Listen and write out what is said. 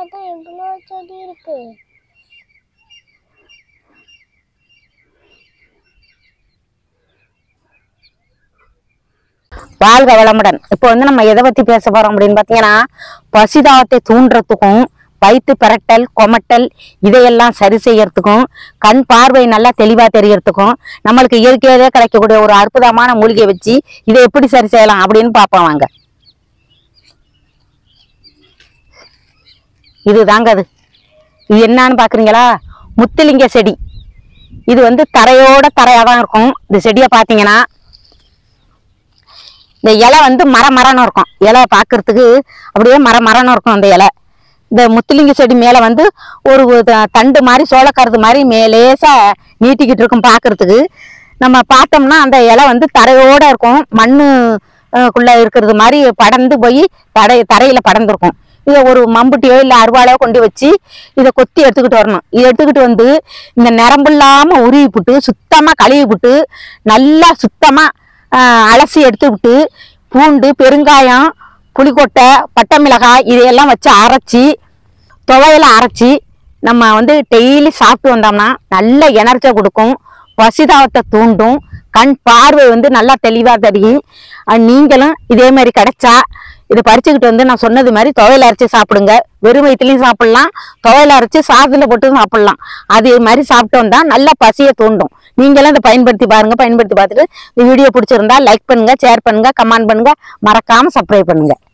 பார்த்தா எவ்வளோ செடி இருக்கு வாழ்க வளமுடன் இப்போ வந்து நம்ம எதை பத்தி பேச போறோம் அப்படின்னு பாத்தீங்கன்னா பசிதாகத்தை தூண்டுறதுக்கும் வயிற்று பிரட்டல் கொமட்டல் இதையெல்லாம் சரி செய்யறதுக்கும் கண் பார்வை நல்லா தெளிவா தெரியறதுக்கும் நம்மளுக்கு இயற்கையாவே கிடைக்கக்கூடிய ஒரு அற்புதமான மூலிகை வச்சு இதை எப்படி சரி செய்யலாம் அப்படின்னு பார்ப்போம் வாங்க இதுதாங்க அது இது என்னன்னு பாக்குறீங்களா முத்துலிங்க செடி இது வந்து தரையோட தரையா தான் இருக்கும் இந்த செடியை பார்த்தீங்கன்னா இந்த இலை வந்து மர மரன்னு இருக்கும் இலை பார்க்கறதுக்கு அப்படியே மர மரன்னு இருக்கும் அந்த இலை இந்த முத்துலிங்க செடி மேலே வந்து ஒரு த- தண்டு மாதிரி சோளக்கருது மாதிரி மேலேசா நீட்டிக்கிட்டு இருக்கும் பார்க்கறதுக்கு நம்ம பார்த்தோம்னா அந்த இலை வந்து தரையோட இருக்கும் மண்ணு அஹ், குள்ள இருக்கிறது மாதிரி படர்ந்து போய் தரை தரையில படர்ந்துருக்கும் இதை ஒரு மம்புட்டியோ இல்லை அருவாளையோ கொண்டு வச்சு இதை கொத்தி எடுத்துக்கிட்டு வரணும் இதை எடுத்துக்கிட்டு வந்து இந்த நரம்பு இல்லாம உருவி விட்டு சுத்தமா கழுவி விட்டு நல்லா சுத்தமா ஆஹ் அலசி எடுத்து விட்டு பூண்டு பெருங்காயம் புளிக்கொட்டை பட்டை மிளகாய் இதையெல்லாம் வச்சு அரைச்சி துவையில அரைச்சி நம்ம வந்து டெய்லி சாப்பிட்டு வந்தோம்னா நல்ல எனர்ஜியை கொடுக்கும் பசிதாகத்தை தூண்டும் கண் பார்வை வந்து நல்லா தெளிவாக தெரியும் அஹ் நீங்களும் இதே மாதிரி கிடைச்சா இதை பறிச்சுக்கிட்டு வந்து நான் சொன்னது மாதிரி துவையில அரைச்சி சாப்பிடுங்க வெறும் வயிற்றுலையும் சாப்பிடலாம் துவையில அரைச்சி சாதத்தில் போட்டு சாப்பிடலாம் அது மாதிரி சாப்பிட்டு வந்தா நல்லா பசியை தூண்டும் நீங்களும் இதை பயன்படுத்தி பாருங்க பயன்படுத்தி பார்த்துட்டு இந்த வீடியோ பிடிச்சிருந்தா லைக் பண்ணுங்க ஷேர் பண்ணுங்க கமெண்ட் பண்ணுங்க மறக்காம சப்ஸ்கிரைப் பண்ணுங்க